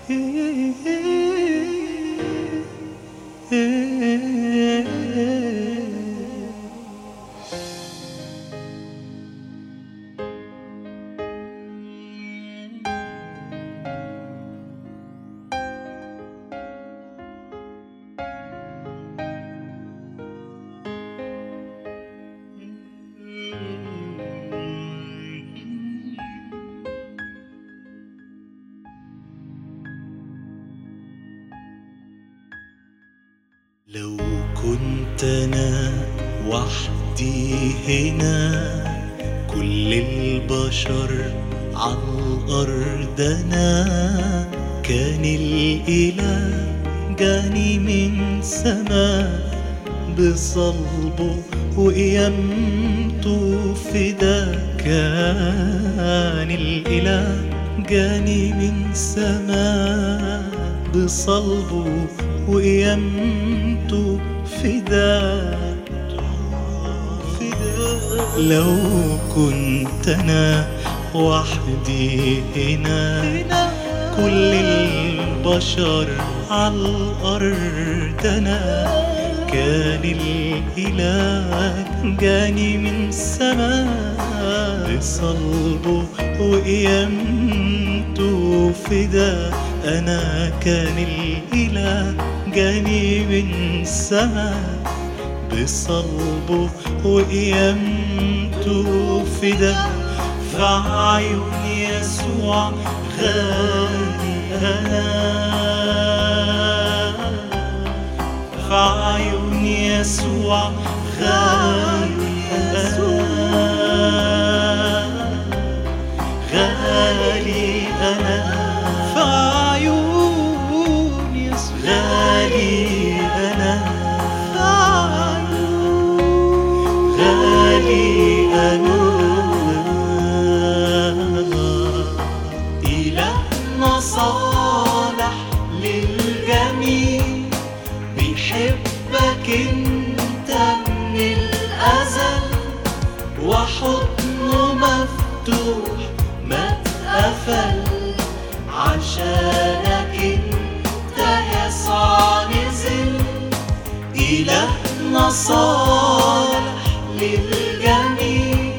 لو كنت انا وحدي هنا كل البشر على الارض انا كان الاله جاني من سما بصلبه وقيامته فدا كان الاله جاني من سما بصلبه وقيامته فدا لو كنت انا وحدي هنا كل البشر على الارض انا كان الاله جاني من سما بصلبه وقيامته فدا انا كان الاله جاني من سما بصلبه وقيامته فدا في عيون يسوع غالي انا في عيون يسوع غالي انا غالي انا في عيون يسوع غالي انا في عيون غالي انا إلهنا صالح للجميع بيحبك انت من الازل وحضنه مفتوح ما اتقفل عشانك انت يسوع نزل إلهنا صالح للجميع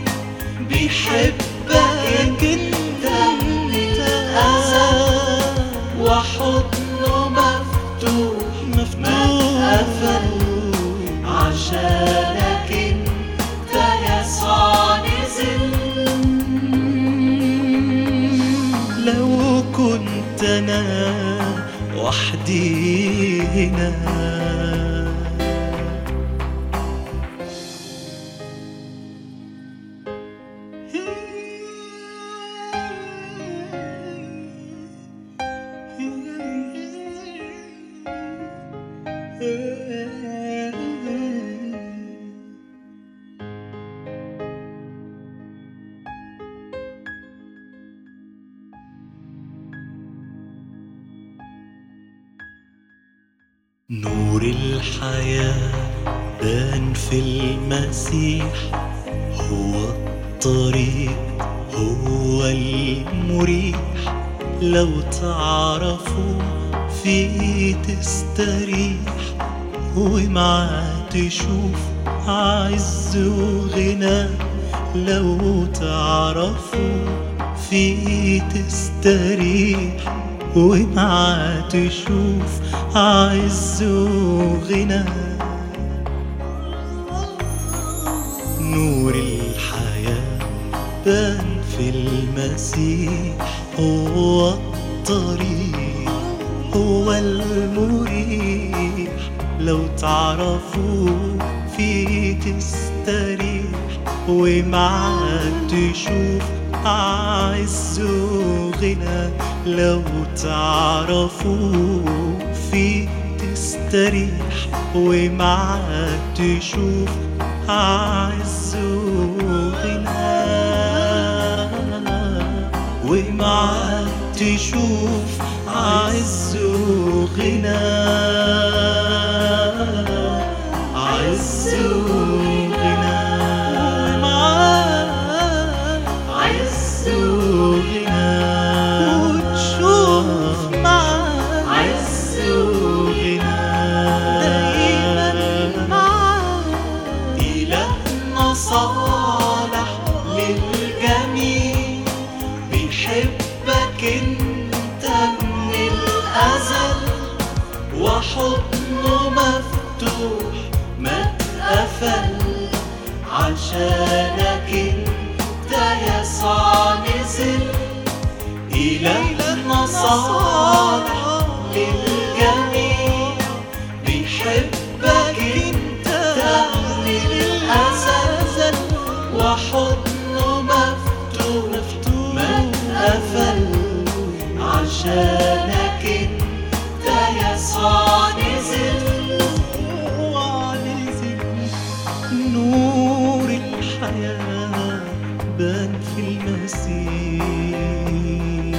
بيحبك انت من الازل وحضنه مفتوح مفتوح عشانك انت يسوع نزل لو كنت انا وحدي هنا نور الحياة بان في المسيح هو الطريق هو المريح لو تعرفوا فيه تستريح ومعاه تشوف عز وغنى لو تعرفوا فيه تستريح ومعاه تشوف عز وغنى نور الحياة بان في المسيح هو الطريق هو المريح لو تعرفوا فيه تستريح ومعاه تشوف عز وغنى لو تعرفوا فيه تستريح ومعاه تشوف عز وغنى ومعاه تشوف عز وغنى عز وغنى ومعاه عز وغنى وتشوف معاه اتقفل عشانك انت يسوع نزل إلهنا صالح للجميع بيحبك انت من الأزل وحضنه مفتوح ما اتقفل عشانك انت يسوع نزل وعنزل نور الحياة بان في المسيح